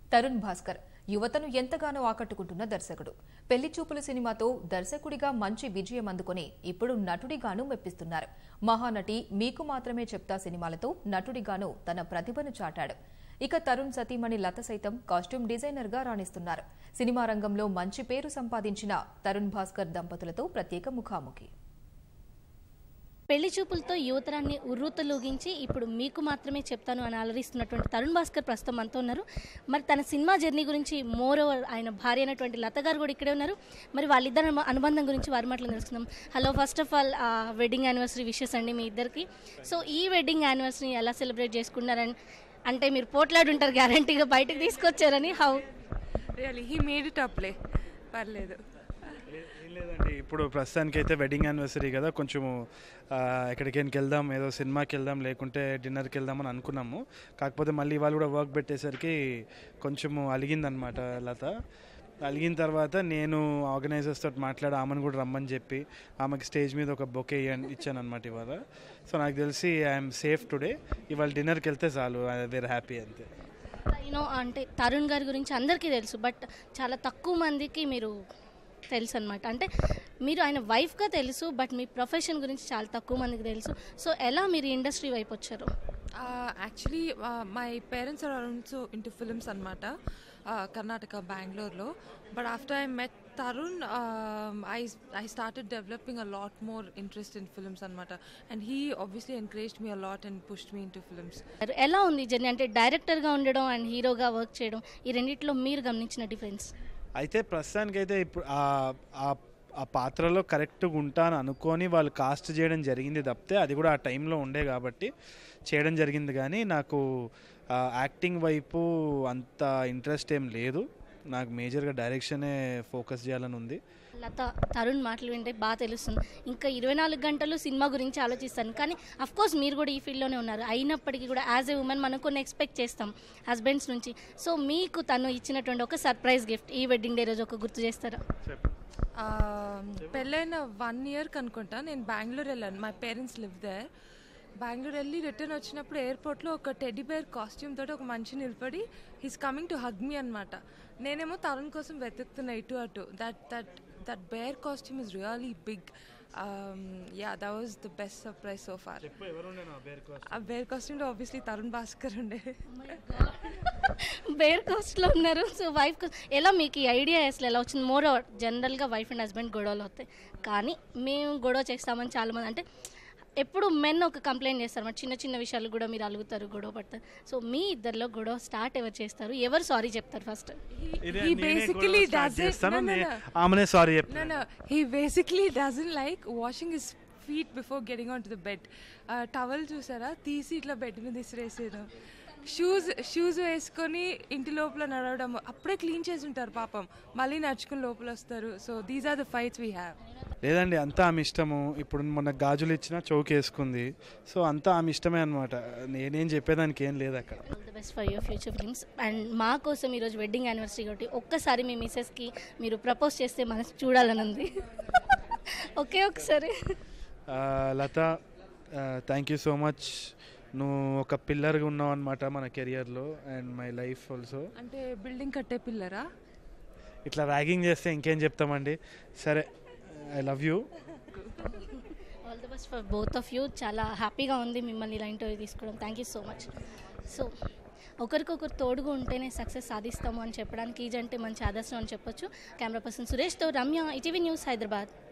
తరుణ్ భాస్కర్ యువతను ఎంతగానో ఆకట్టుకుంటున్న దర్శకుడు పెళ్లి చూపుల సినిమాతో దర్శకుడిగా మంచి విజయం అందుకుని ఇప్పుడు నటుడిగాను మెప్పిస్తున్నారు మహానటి మీకు మాత్రమే చెప్తా సినిమాలతో నటుడిగాను తన ప్రతిభను చాటాడు ఇక తరుణ్ సతీమణి లత సైతం కాస్ట్యూమ్ డిజైనర్ గా రాణిస్తున్నారు సినిమా రంగంలో మంచి పేరు సంపాదించిన తరుణ్ భాస్కర్ దంపతులతో ప్రత్యేక ముఖాముఖి పెళ్లి చూపులతో యువతరాన్ని ఉర్రూతలూగించి ఇప్పుడు మీకు మాత్రమే చెప్తాను అని అలరిస్తున్నటువంటి తరుణ్ భాస్కర్ ప్రస్తుతం మనతో ఉన్నారు మరి తన సినిమా జర్నీ గురించి మోర్ ఓవర్ ఆయన భార్య అయినటువంటి లత గారు కూడా ఇక్కడే ఉన్నారు మరి వాళ్ళిద్దరి అను- అనుబంధం గురించి వారి మాటలు తెలుసుకుందాం hello first of all wedding anniversary wishes అండి మీ ఇద్దరికి సో ఈ వెడ్డింగ్ యానివర్సరీ ఎలా సెలబ్రేట్ చేసుకున్నారని అంటే మీరు పోట్లాడి ఉంటారు గ్యారంటీగా బయటకు తీసుకొచ్చారని how really he made it అప్లే పర్లేదు ఏం లేదండి ఇప్పుడు ప్రస్తుతానికి అయితే వెడ్డింగ్ యానివర్సరీ కదా కొంచెము ఆ, ఎక్కడికైనా వెళ్దాం ఏదో సినిమాకి వెళ్దాం లేకుంటే డిన్నర్కి వెళ్దాం అని అనుకున్నాము కాకపోతే మళ్ళీ వాళ్ళు కూడా వర్క్ పెట్టేసరికి కొంచెము అలిగిందనమాట లత అలిగిన తర్వాత నేను ఆర్గనైజర్స్ తోటి మాట్లాడి ఆమెను కూడా రమ్మని చెప్పి ఆమెకి స్టేజ్ మీద ఒక బొకే ఇచ్చాను అనమాట ఇవాళ సో నాకు తెలిసి ఐఎమ్ సేఫ్ టుడే ఇవాళ డిన్నర్కి వెళ్తే చాలు వేర్ హ్యాపీ అంతే యూనో అంటే తరుణ్ గారి గురించి అందరికీ తెలుసు బట్ చాలా తక్కువ మందికి మీరు తెలుసు అనమాట అంటే మీరు ఆయన వైఫ్గా తెలుసు బట్ మీ ప్రొఫెషన్ గురించి చాలా తక్కువ మందికి తెలుసు సో ఎలా మీరు ఇండస్ట్రీ వైపు వచ్చారు actually my parents are also into films అనమాట కర్ణాటక బెంగళూరులో but after I met Tarun I I started developing a lot more interest in films అనమాట and he obviously encouraged me a lot and pushed me into films ఎలా ఉంది journey అంటే డైరెక్టర్గా ఉండడం and హీరోగా work చేయడం ఈ రెండిట్లో మీరు గమనించిన డిఫరెన్స్ అయితే ప్రస్తుతానికైతే ఇప్పుడు ఆ- ఆ ఆ పాత్రలో కరెక్ట్గా ఉంటాను అనుకొని వాళ్ళు కాస్ట్ చేయడం జరిగింది తప్పితే అది కూడా ఆ టైంలో ఉండే కాబట్టి చేయడం జరిగింది కానీ నాకు ఆ, యాక్టింగ్ వైపు అంత ఇంట్రెస్ట్ ఏం లేదు నాకు మేజర్గా డైరెక్షనే ఫోకస్ చేయాలని ఉంది లత తరుణ్ మాటలు వింటే బాగా తెలుస్తుంది ఇంకా ఇరవై నాలుగు గంటలు సినిమా గురించి ఆలోచిస్తాను కానీ అఫ్ కోర్స్ మీరు కూడా ఈ ఫీల్డ్లోనే ఉన్నారు అయినప్పటికీ కూడా యాజ్ ఏ ఉమెన్ మనం కొన్ని ఎక్స్పెక్ట్ చేస్తాం హస్బెండ్స్ నుంచి సో మీకు తను ఇచ్చినటువంటి ఒక సర్ప్రైజ్ గిఫ్ట్ ఈ వెడ్డింగ్ డే రోజు ఒక గుర్తు చేస్తారా పెళ్ళైన వన్ ఇయర్కి అనుకుంటా నేను బెంగళూరు వెళ్ళాను my parents live there Bengaluru వెళ్ళి రిటర్న్ వచ్చినప్పుడు ఎయిర్పోర్ట్లో ఒక టెడ్డీ బేర్ కాస్ట్యూమ్ తోటి ఒక మనిషి నిలబడి he's coming to hug me అనమాట నేనేమో తరుణ్ కోసం వెతుకుతున్నా ఇటు అటు that that that bear costume is really big yeah that was the best surprise so far ఆ బేర్ కాస్ట్యూమ్లో ఆబ్వియస్లీ తరుణ్ భాస్కర్ ఉండే బేర్ కాస్ట్లో ఉన్నారు సో వైఫ్ ఎలా మీకు ఈ ఐడియా అసలు ఎలా వచ్చింది మోర్ జనరల్గా వైఫ్ అండ్ హస్బెండ్ గొడవలు అవుతాయి కానీ మేము గొడవ చేస్తామని చాలామంది అంటే ఎప్పుడు మెన్ ఒక కంప్లైంట్ చేస్తారు మరి చిన్న చిన్న విషయాలు కూడా మీరు అలుగుతారు గొడవ పడతారు సో మీ ఇద్దరిలో గొడవ స్టార్ట్ ఎవరు చేస్తారు ఎవరు సారీ చెప్తారు ఫస్ట్ ఇదే he నేనే basically గొడవ start does it. చేస్తాను, No, no, నే- no. ఆమెనే సారీ No, చెప్తాను no. He basically doesn't like washing his feet before getting onto the bed. Uh, towel చూసారా తీసి ఇట్లా బెడ్ మీద విసిరేసాను షూస్ షూస్ వేసుకొని ఇంటి లోపల నడవడం అప్పుడే క్లీన్ చేసి ఉంటారు పాపం మళ్ళీ నడుచుకుని లోపల వస్తారు so these are the fights we have లేదండి అంతా ఆమె ఇష్టము ఇప్పుడు మొన్న గాజులు ఇచ్చినా చౌక్ వేసుకుంది సో అంతా ఆమె ఇష్టమే అనమాట నేనేం చెప్పేదానికి ఏం లేదు అక్కడ all the best for your future films and మా కోసం ఈరోజు వెడ్డింగ్ యానివర్సరీ కాబట్టి ఒక్కసారి మీ మిస్సెస్కి మీరు ప్రపోజ్ చేస్తే మనసు చూడాలని ఉంది ఓకే ఒకసారి ఆ, Lata thank you so much నువ్వు ఒక పిల్లర్గా ఉన్నావు అనమాట మన కెరియర్లో అండ్ మై లైఫ్ ఆల్సో అంటే బిల్డింగ్ కట్టే పిల్లరా ఇట్లా ర్యాగింగ్ చేస్తే ఇంకేం చెప్తామండి సరే I love you all the best for both of you చాలా హ్యాపీగా ఉంది మిమ్మల్ని ఇలా ఇంటర్వ్యూ తీసుకోవడం thank you so much so ఒకరికొకరు తోడుగా ఉంటేనే సక్సెస్ సాధిస్తాము అని చెప్పడానికి ఈ జంటే మంచి ఆదర్శం అని చెప్పొచ్చు కెమెరా పర్సన్ సురేష్తో రమ్య ఇటీవీ న్యూస్ హైదరాబాద్